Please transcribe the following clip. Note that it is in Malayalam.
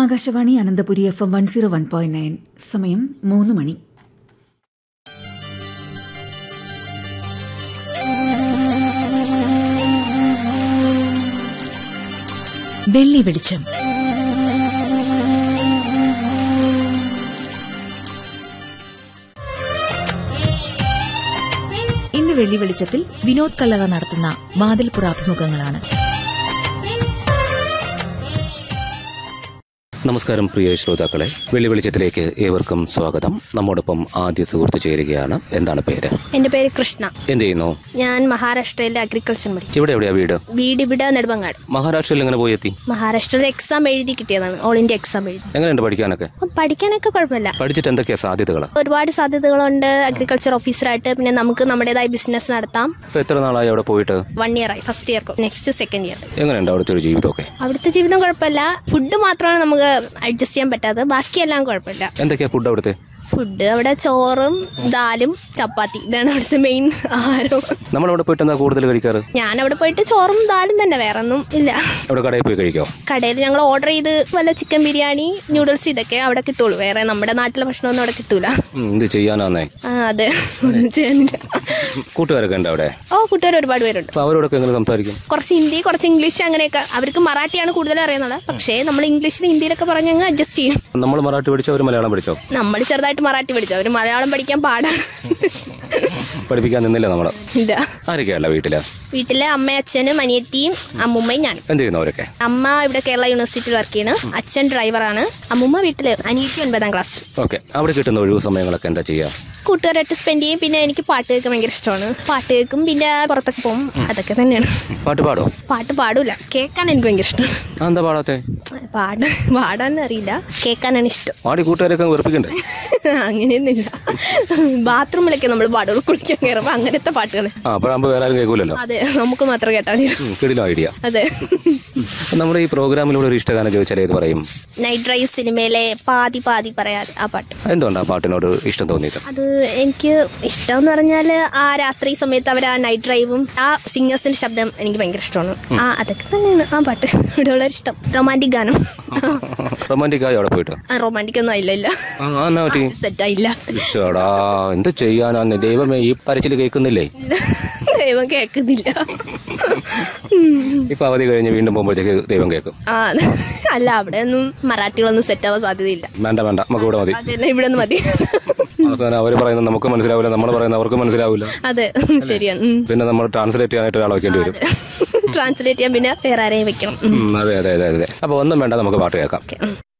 Akashvani Ananthapuri F M one zero one point nine സമയം മൂന്ന് മണി വെള്ളി വെളിച്ചം ഇന്ന് വെള്ളി വെളിച്ചത്തിൽ വിനോദ് കല്ലറ നടത്തുന്ന വാതിൽപ്പുറ അഭിമുഖങ്ങളാണ് നമസ്കാരം പ്രിയ ശ്രോതാക്കളെ വെള്ളി വെളിച്ചത്തിലേക്ക് ഏവർക്കും സ്വാഗതം നമ്മോടൊപ്പം ആദ്യ സുഹൃത്ത് ചേരുകയാണ് എന്താണ് പേര് എൻ്റെ പേര് കൃഷ്ണ എന്ത് ചെയ്യുന്നു ഞാൻ മഹാരാഷ്ട്രയിലെ അഗ്രികൾച്ചർ പഠിക്കും ഇവിടെ എവിടെയാ വീട് വീട് ഇവിടെ നെടുമങ്ങാട് മഹാരാഷ്ട്രയിൽ എങ്ങനെ പോയി എത്തി മഹാരാഷ്ട്രയിൽ എക്സാം എഴുതി കിട്ടിയതാണ് ഓൾ ഇന്ത്യ എക്സാം എഴുതി എങ്ങനെയുണ്ട് പഠിക്കാനൊക്കെ അപ്പം പഠിക്കാനൊക്കെ കുഴപ്പമില്ല പഠിച്ചിട്ട് എന്തൊക്കെയാ സാധ്യതകൾ ഒരുപാട് സാധ്യതകളുണ്ട് അഗ്രികൾച്ചർ ഓഫീസറായിട്ട് പിന്നെ നമുക്ക് നമ്മുടേതായ ബിസിനസ് നടത്താം ഇപ്പൊ എത്ര നാളായി അവിടെ പോയിട്ട് വൺ ഇയർ ആയി first year next second year എങ്ങനെയുണ്ട് അവിടുത്തെ ഒരു ജീവിതമൊക്കെ അവിടുത്തെ ജീവിതം കുഴപ്പമില്ല ഫുഡ് മാത്രമാണ് നമുക്ക് അഡ്ജസ്റ്റ് ചെയ്യാൻ പറ്റാത്തത് ബാക്കിയെല്ലാം കുഴപ്പമില്ല എന്തൊക്കെയാ ഫുഡ് അവിടുത്തെ ഫുഡ് അവിടെ ചോറും ദാലും ചപ്പാത്തി ഇതാണ് അവിടുത്തെ മെയിൻ ആഹാരം നമ്മളവിടെ പോയിട്ട് എന്താ കൂടുതൽ കഴിക്കാറ് ഞാൻ അവിടെ പോയിട്ട് ചോറും ദാലും തന്നെ വേറെ ഒന്നും ഇല്ല അവിടെ കടയിൽ പോയി കഴിക്കോ കടയിൽ ഞങ്ങൾ ഓർഡർ ചെയ്ത് വല്ല ചിക്കൻ ബിരിയാണി ന്യൂഡിൽസ് ഇതൊക്കെ അവിടെ കിട്ടുള്ളൂ വേറെ നമ്മുടെ നാട്ടിലെ ഭക്ഷണമൊന്നും അവിടെ കിട്ടൂല ഉം, ഇത് ചെയ്യാനാന്നേ ആ അതെ ഒന്നും ചെയ്യാനില്ല കൂട്ടുകാരൊക്കെ ഉണ്ട് അവിടെ ഓ കൂട്ടുകാർ ഒരുപാട് പേരുണ്ട് അപ്പൊ അവരോടൊക്കെ എങ്ങനെ സംസാരിക്കും കുറച്ച് ഹിന്ദി കുറച്ച് ഇംഗ്ലീഷ് അങ്ങനെയൊക്കെ അവർക്ക് മറാഠിയാണ് കൂടുതൽ അറിയുന്നത് പക്ഷേ നമ്മൾ ഇംഗ്ലീഷിൽ ഹിന്ദിയിലൊക്കെ പറഞ്ഞ് അങ്ങ് അഡ്ജസ്റ്റ് ചെയ്യും നമ്മൾ മറാഠി പഠിച്ചോ അവർ മലയാളം പഠിച്ചോ നമ്മൾ ചെറുതായിട്ട് മറാഠി പഠിച്ചു അവർ മലയാളം പഠിക്കാൻ പാടാണ് പഠിപ്പിക്കാൻ നിന്നില്ല നമ്മള് ഇല്ല ആരൊക്കെയല്ല വീട്ടില് വീട്ടിലെ അമ്മയും അച്ഛനും അനിയത്തിയും അമ്മുമ്മയും ഞാനും എന്ത് ചെയ്യുന്നു അവരൊക്കെ അമ്മ ഇവിടെ കേരള യൂണിവേഴ്സിറ്റിയിൽ വർക്ക് ചെയ്യണം അച്ഛൻ ഡ്രൈവറാണ് അമ്മുമ്മ വീട്ടില് അനിയത്തി ഒൻപതാം ക്ലാസ്സിൽ ഓക്കെ അവിടെ കിട്ടുന്ന ഒഴിവ് സമയങ്ങളൊക്കെ എന്താ ചെയ്യാ കൂട്ടുകാരായിട്ട് സ്പെൻഡ് ചെയ്യും പിന്നെ എനിക്ക് പാട്ട് കേൾക്കാൻ ഭയങ്കര ഇഷ്ടമാണ് പാട്ട് കേൾക്കും പിന്നെ പുറത്തൊക്കെ പോകും അതൊക്കെ തന്നെയാണ് പാട്ട് പാടോ പാട്ട് പാടൂല കേൾക്കാൻ എനിക്ക് ഭയങ്കര ഇഷ്ടമാണ് ആ, എന്താ പാടാത്തെ പാട് പാടാൻ അറിയില്ല കേൾക്കാനാണ് ഇഷ്ടം പാടി കൂട്ടുകാരൊക്കെ വെറുപ്പിക്കണ്ടേ അങ്ങനെയൊന്നുമില്ല ബാത്റൂമിലൊക്കെ നമ്മൾ പാടുള്ളൂ കുളിക്കാൻ കയറുമ്പോൾ അങ്ങനത്തെ പാട്ടുകൾ ആ അപ്പോഴാകുമ്പോ വേറെ ആരും കേൾക്കൂലല്ലോ അതെ നമുക്ക് മാത്രം കേട്ടാൽ മതി ഉം, കിടിലം ഐഡിയ അതെ നമ്മുടെ ഈ പ്രോഗ്രാമിലൂടെ ഒരു ഇഷ്ടഗാനം ചോദിച്ചാൽ ഏത് പറയും നൈറ്റ് ഡ്രൈവ് സിനിമയിലെ പാതി പാതി പറയാതെ ആ പാട്ട് എന്തുകൊണ്ട് ആ പാട്ടിനോട് ഇഷ്ടം തോന്നിയത് അത് എനിക്ക് ഇഷ്ടം എന്ന് പറഞ്ഞാൽ ആ രാത്രി സമയത്ത് അവർ ആ നൈറ്റ് ഡ്രൈവും ആ സിംഗേഴ്സിന്റെ ശബ്ദം എനിക്ക് ഭയങ്കര ഇഷ്ടമാണ് ആ അതൊക്കെ തന്നെയാണ് ആ പാട്ട് ഇവിടെയുള്ള ഇഷ്ടം റൊമാൻറ്റിക് ഗാനം റൊമാൻറ്റിക് ആയി അവിടെ പോയിട്ട് റൊമാൻറ്റിക് ഒന്നും ആയില്ല ഇല്ല ആ ആ, എന്നാ പറ്റി സെറ്റ് ആയില്ല ഈശ്വടാ എന്ത് ചെയ്യാനാന്ന് ദൈവമേ ഈ പരച്ചിൽ കേൾക്കുന്നില്ലേ ഇല്ല. ദൈവം കേൾക്കുന്നില്ല ഇപ്പൊ അവധി കഴിഞ്ഞ് വീണ്ടും പോകുമ്പോഴത്തേക്ക് ദൈവം കേൾക്കും ആ അല്ല അവിടെ ഒന്നും മറാഠികളൊന്നും സെറ്റ് ആവാൻ സാധ്യതയില്ല വേണ്ട വേണ്ട നമുക്ക് ഇവിടെ മതി അതന്നെ ഇവിടെ ഒന്ന് മതി അവസാനം അവർ പറയുന്നത് നമുക്ക് മനസ്സിലാവില്ല നമ്മൾ പറയുന്നത് അവർക്ക് മനസ്സിലാവില്ല അതെ ശരിയാണ് ഉം. പിന്നെ നമ്മൾ ട്രാൻസ്ലേറ്റ് ചെയ്യാനായിട്ട് ഒരാൾ വെക്കേണ്ടി വരും ട്രാൻസ്ലേറ്റ് ചെയ്യാൻ പിന്നെ വേറെ ആരെയും വെക്കണം ഉം. ഉം, അതെ അതെ അതെ അതെ അപ്പൊ ഒന്നും വേണ്ട നമുക്ക് പാട്ട് കേൾക്കാം ഓക്കെ. ഉം.